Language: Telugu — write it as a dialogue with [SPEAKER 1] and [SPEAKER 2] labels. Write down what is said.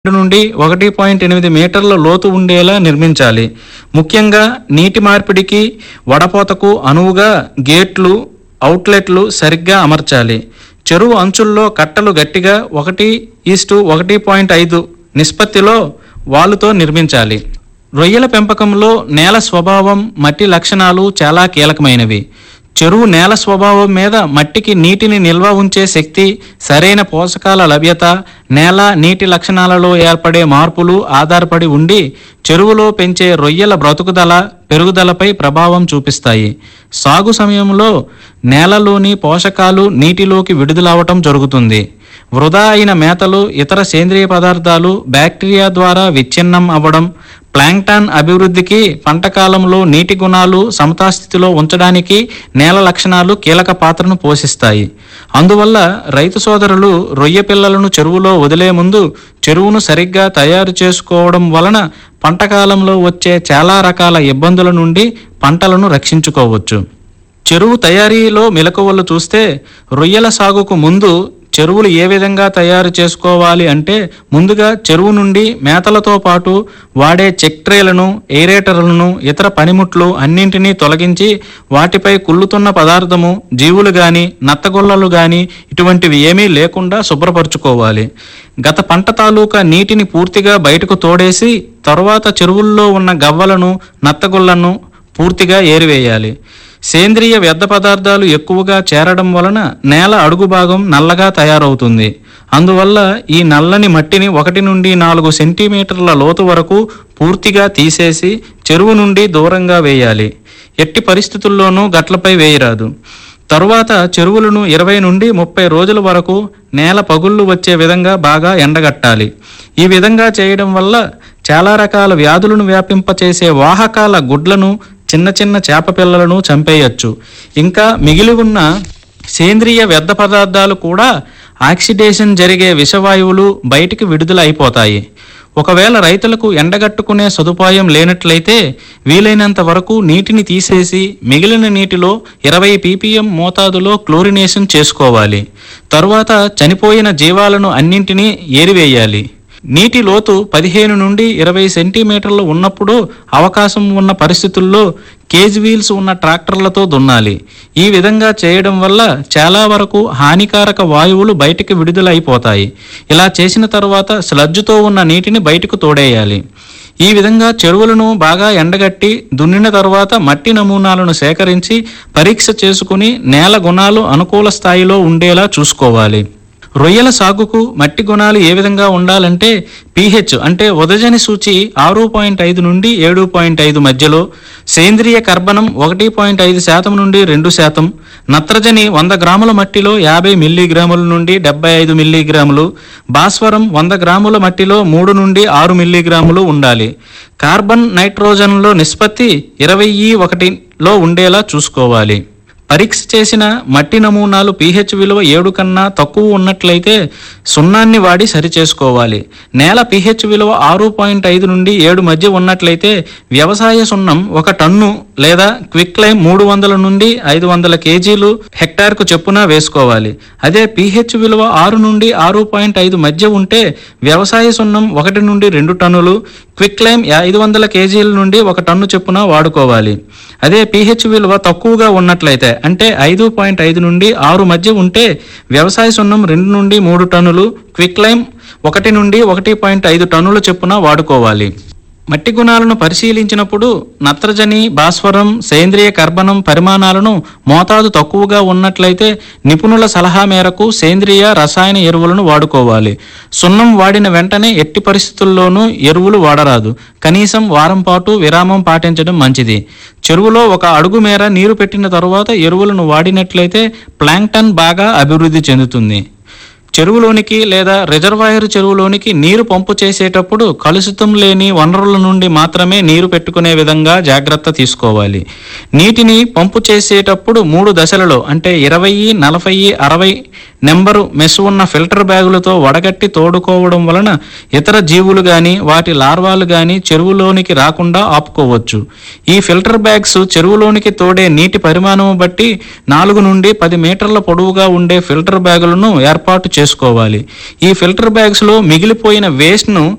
[SPEAKER 1] నుండి ఒకటి పాయింట్ ఎనిమిది మీటర్ల లోతు ఉండేలా నిర్మించాలి ముఖ్యంగా నీటి మార్పిడికి వడపోతకు అనువుగా గేట్లు అవుట్లెట్లు సరిగ్గా అమర్చాలి చెరువు అంచుల్లో కట్టలు గట్టిగా ఒకటి ఈస్టు ఒకటి పాయింట్ ఐదు నిష్పత్తిలో వాలుతో నిర్మించాలి రొయ్యల పెంపకంలో నేల స్వభావం మట్టి లక్షణాలు చాలా కీలకమైనవి చెరువు నేల స్వభావం మీద మట్టికి నీటిని నిల్వ ఉంచే శక్తి సరైన పోషకాల లభ్యత నేల నీటి లక్షణాలలో ఏర్పడే మార్పులు ఆధారపడి ఉండి చెరువులో పెంచే రొయ్యల బ్రతుకుదల పెరుగుదలపై ప్రభావం చూపిస్తాయి సాగు సమయంలో నేలలోని పోషకాలు నీటిలోకి విడుదలవటం జరుగుతుంది వృధా అయిన మేతలు ఇతర సేంద్రియ పదార్థాలు బ్యాక్టీరియా ద్వారా విచ్ఛిన్నం అవ్వడం ప్లాంక్టాన్ అభివృద్ధికి పంట కాలంలో నీటి గుణాలు సమతాస్థితిలో ఉంచడానికి నేల లక్షణాలు కీలక పాత్రను పోషిస్తాయి అందువల్ల రైతు సోదరులు రొయ్య పిల్లలను చెరువులో వదిలే ముందు చెరువును సరిగ్గా తయారు చేసుకోవడం వలన పంట కాలంలో వచ్చే చాలా రకాల ఇబ్బందుల నుండి పంటలను రక్షించుకోవచ్చు చెరువు తయారీలో మెలకువలు చూస్తే రొయ్యల సాగుకు ముందు చెరువులు ఏ విధంగా తయారు చేసుకోవాలి అంటే ముందుగా చెరువు నుండి మేతలతో పాటు వాడే చెక్ ట్రేలను ఏరేటర్లను ఇతర పనిముట్లు అన్నింటినీ తొలగించి వాటిపై కుళ్ళుతున్న పదార్థము జీవులు గాని నత్తగొల్లలు గాని ఇటువంటివి ఏమీ లేకుండా శుభ్రపరచుకోవాలి గత పంట తాలూకా నీటిని పూర్తిగా బయటకు తోడేసి తరువాత చెరువుల్లో ఉన్న గవ్వలను నత్తగొల్లను పూర్తిగా ఏరివేయాలి సేంద్రియ వ్యర్థ పదార్థాలు ఎక్కువగా చేరడం వలన నేల అడుగు భాగం నల్లగా తయారవుతుంది అందువల్ల ఈ నల్లని మట్టిని ఒకటి నుండి నాలుగు సెంటీమీటర్ల లోతు వరకు పూర్తిగా తీసేసి చెరువు నుండి దూరంగా వేయాలి ఎట్టి పరిస్థితుల్లోనూ గట్లపై వేయరాదు తరువాత చెరువులను ఇరవై నుండి ముప్పై రోజుల వరకు నేల పగుళ్ళు వచ్చే విధంగా బాగా ఎండగట్టాలి ఈ విధంగా చేయడం వల్ల చాలా రకాల వ్యాధులను వ్యాపింపచేసే వాహకాల గుడ్లను చిన్న చిన్న చేప పిల్లలను చంపేయచ్చు ఇంకా మిగిలి ఉన్న సేంద్రియ వ్యర్థ పదార్థాలు కూడా ఆక్సిడేషన్ జరిగే విషవాయువులు బయటికి విడుదల అయిపోతాయి ఒకవేళ రైతులకు ఎండగట్టుకునే సదుపాయం లేనట్లయితే వీలైనంత వరకు నీటిని తీసేసి మిగిలిన నీటిలో ఇరవై పీపీఎం మోతాదులో క్లోరినేషన్ చేసుకోవాలి తరువాత చనిపోయిన జీవాలను అన్నింటినీ ఏరివేయాలి నీటి లోతు పదిహేను నుండి ఇరవై సెంటీమీటర్లు ఉన్నప్పుడు అవకాశం ఉన్న పరిస్థితుల్లో కేజ్ వీల్స్ ఉన్న ట్రాక్టర్లతో దున్నాలి ఈ విధంగా చేయడం వల్ల చాలా వరకు హానికారక వాయువులు బయటికి విడుదల అయిపోతాయి ఇలా చేసిన తర్వాత స్లడ్జ్తో ఉన్న నీటిని బయటకు తోడేయాలి ఈ విధంగా చెరువులను బాగా ఎండగట్టి దున్నిన తర్వాత మట్టి నమూనాలను సేకరించి పరీక్ష చేసుకుని నేల గుణాలు అనుకూల స్థాయిలో ఉండేలా చూసుకోవాలి రొయ్యల సాగుకు మట్టి గుణాలు ఏ విధంగా ఉండాలంటే పీహెచ్ అంటే ఉదజని సూచి ఆరు పాయింట్ ఐదు నుండి ఏడు పాయింట్ ఐదు మధ్యలో సేంద్రియ కర్బనం ఒకటి పాయింట్ ఐదు శాతం నుండి రెండు శాతం నత్రజని వంద గ్రాముల మట్టిలో యాభై మిల్లీగ్రాముల నుండి డెబ్బై ఐదు మిల్లీగ్రాములు భాస్వరం వంద గ్రాముల మట్టిలో మూడు నుండి ఆరు మిల్లీగ్రాములు ఉండాలి కార్బన్ నైట్రోజన్లో నిష్పత్తి ఇరవై ఒకటిలో ఉండేలా చూసుకోవాలి పరీక్ష చేసిన మట్టి నమూనాలు పీహెచ్ విలువ ఏడు కన్నా తక్కువ ఉన్నట్లయితే సున్నాన్ని వాడి సరిచేసుకోవాలి నేల పీహెచ్ విలువ ఆరు పాయింట్ ఐదు నుండి ఏడు మధ్య ఉన్నట్లయితే వ్యవసాయ సున్నం ఒక టన్ను లేదా క్విక్ లైమ్ మూడు వందల నుండి ఐదు వందల కేజీలు హెక్టార్కు చెప్పున వేసుకోవాలి అదే పీహెచ్ విలువ ఆరు నుండి ఆరు పాయింట్ ఐదు మధ్య ఉంటే వ్యవసాయ సున్నం ఒకటి నుండి రెండు టన్నులు క్విక్ లైమ్ ఐదు వందల కేజీల నుండి ఒక టన్ను చొప్పున వాడుకోవాలి అదే పీహెచ్ విలువ తక్కువగా ఉన్నట్లయితే అంటే ఐదు పాయింట్ ఐదు నుండి ఆరు మధ్య ఉంటే వ్యవసాయ సున్నం రెండు నుండి మూడు టన్నులు క్విక్ లైమ్ ఒకటి నుండి ఒకటి పాయింట్ ఐదు టన్నుల చొప్పున వాడుకోవాలి మట్టి గుణాలను పరిశీలించినప్పుడు నత్రజని భాస్వరం సేంద్రియ కర్బనం పరిమాణాలను మోతాదు తక్కువగా ఉన్నట్లయితే నిపుణుల సలహా మేరకు సేంద్రియ రసాయన ఎరువులను వాడుకోవాలి సున్నం వాడిన వెంటనే ఎట్టి పరిస్థితుల్లోనూ ఎరువులు వాడరాదు కనీసం వారం పాటు విరామం పాటించడం మంచిది చెరువులో ఒక అడుగు మేర నీరు పెట్టిన తరువాత ఎరువులను వాడినట్లయితే ప్లాంక్టన్ బాగా అభివృద్ధి చెందుతుంది చెరువులోనికి లేదా రిజర్వాయర్ చెరువులోనికి నీరు పంపు చేసేటప్పుడు కలుషితం లేని వనరుల నుండి మాత్రమే నీరు పెట్టుకునే విధంగా జాగ్రత్త తీసుకోవాలి నీటిని పంపు చేసేటప్పుడు మూడు దశలలో అంటే ఇరవై నలభై అరవై నెంబరు మెస్ ఉన్న ఫిల్టర్ బ్యాగులతో వడగట్టి తోడుకోవడం వలన ఇతర జీవులు గాని వాటి లార్వాలు గాని చెరువులోనికి రాకుండా ఆపుకోవచ్చు ఈ ఫిల్టర్ బ్యాగ్స్ చెరువులోనికి తోడే నీటి పరిమాణం బట్టి నాలుగు నుండి పది మీటర్ల పొడవుగా ఉండే ఫిల్టర్ బ్యాగులను ఏర్పాటు చేసుకోవాలి ఈ ఫిల్టర్ బ్యాగ్స్ లో మిగిలిపోయిన వేస్ట్ ను